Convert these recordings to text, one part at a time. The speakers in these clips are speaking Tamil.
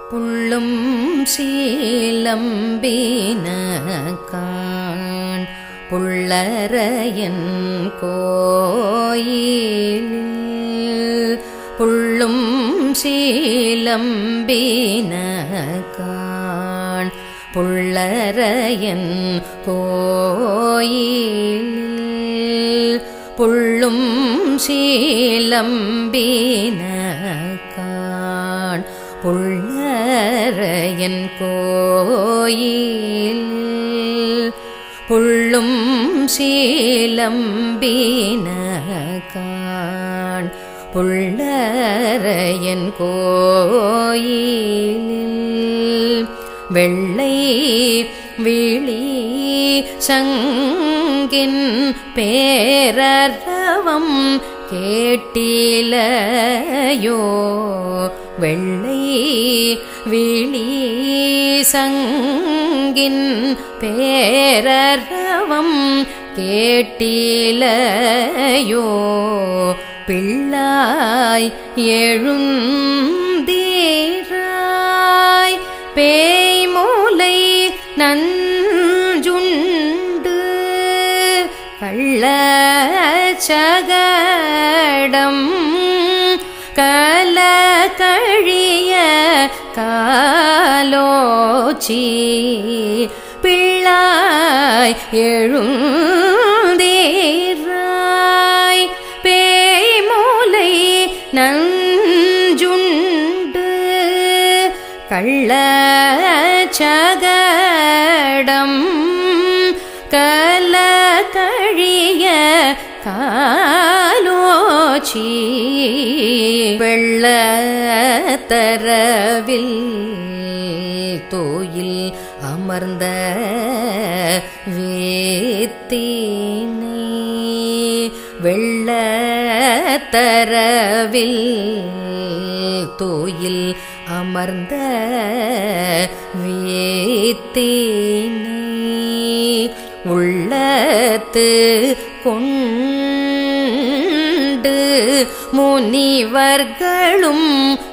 புள்ளும் சீலம்பினகான் புள்ளரையன் கோயிலில் புள்ளும் சீலம்பினகான் புள்ளரையன் கோயிலில் புள்ளும் சீலம்பினகான் புள்ளரையன் கோயில் புள்ளும் சீலம்பினகான் புள்ளரையன் கோயில் வெள்ளை விழி சங்கின் பேரரவம் கேட்டிலையோ வெள்ளை விழி சங்கின் பேரரவம் கேட்டிலையோ பிள்ளாய் எழுந்தீராய் பேய்மூலை நஞ்சுண்டு கள்ளச்சகடம் கல கழிய காலோச்சி பிள்ளாய் எழுந்தீராய் பேய்மூலை நஞ்சுண்டு கள்ளச்சகடம் கல கழிய காலோச்சி வெள்ளத்தரவில் தோயில் அமர்ந்த வேத்தினை வெள்ளத்தரவில் தோயில் அமர்ந்த வேத்தினை உள்ளத்து கொண்டு முனிவர்களும்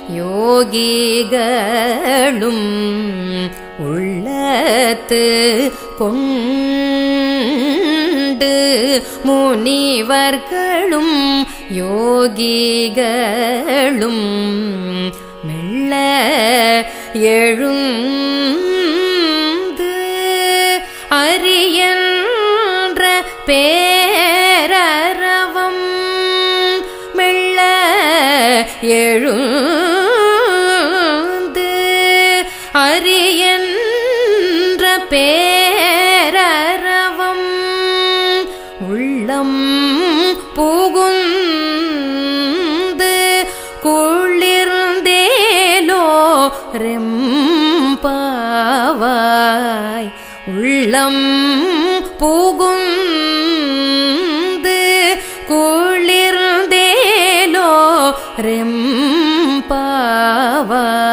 யோகிகளும் உள்ளத்து கொண்டு முனிவர்களும் யோகிகளும் மெல்ல எழுந்து அரியன்ற பேரரவம் மெல்ல எழுந்து அரியன்ற பேரரவம் உள்ளம் புகுந்து குளிர்ந்தேலோ ரெம்பாவாய் உள்ளம் புகுந்து குளிர்ந்தேலோ ரெம்பாவாய்